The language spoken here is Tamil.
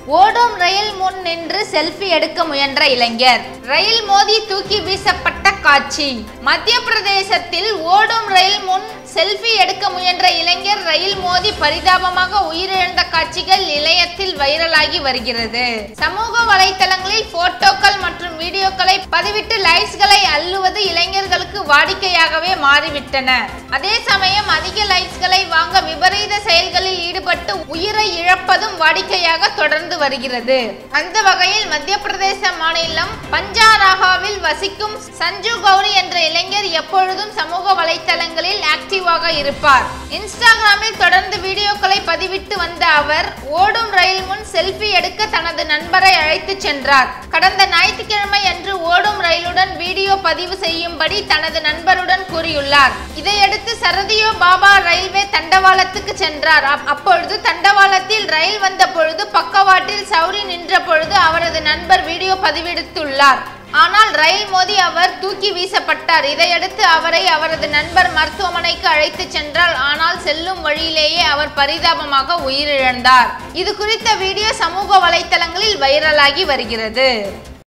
ஓடும் ரயில் முன் நின்று செல்ஃபி எடுக்க முயன்ற இளைஞர் ரயில் மோதி தூக்கி வீசப்பட்ட காட்சி மத்திய பிரதேசத்தில் ஓடும் ரயில் முன் செல்ஃபி எடுக்க முயன்ற இளைஞர் ரயில் மோதி பரிதாபமாக உயிரிழந்த காட்சிகள் இளையத்தில் வைரலாகி வருகிறது சமூக வலைத்தளங்களில் போட்டோக்கள் மற்றும் வீடியோக்களை பதிவிட்டு லைக்ஸ்களை அள்ளுவது இளைஞர்களுக்கு வாடிக்கையாகவே மாறிவிட்டன அதே சமயம் அதிக லைக்ஸ்களை வாங்க விபரீத செயல்களில் ஈடுபட்டு உயிரை இழப்பதும் வாடிக்கையாக தொடர்ந்து வருகிறது அந்த வகையில் மத்திய பிரதேச மாநிலம் பஞ்சாராகாவில் வசிக்கும் சஞ்சு கௌரி என்ற இளைஞர் எப்பொழுதும் சமூக வலைத்தளங்களில் ஆக்டிவாக இருப்பார் இன்ஸ்டாகிராமில் தொடர்ந்து வீடியோக்களை பதிவிட்டு வந்த அவர் ஓடும் ரயில் முன் செல்ஃபி எடுக்க தனது நண்பரை அழைத்து சென்றார் கடந்த ஞாயிற்றுக்கிழமை அன்று ஓடும் ரயிலுடன் வீடியோ பதிவு செய்யும்படி தனது நண்பருடன் கூறியுள்ளார் இதையடுத்து சரதியோ பாபா ரயில்வே தண்டவாளத்துக்கு சென்றார் அப்- அப்பொழுது தண்டவாளத்தில் ரயில் வந்த பொழுது பக்கவாட்டில் சௌரி நின்ற பொழுது அவரது நண்பர் வீடியோ பதிவெடுத்துள்ளார் ஆனால் ரயில் மோதி அவர் தூக்கி வீசப்பட்டார் இதையடுத்து அவரை அவரது நண்பர் மருத்துவமனைக்கு அழைத்து சென்றார் ஆனால் செல்லும் வழியிலேயே அவர் பரிதாபமாக உயிரிழந்தார் இது குறித்த வீடியோ சமூக வலைத்தளங்களில் வைரலாகி வருகிறது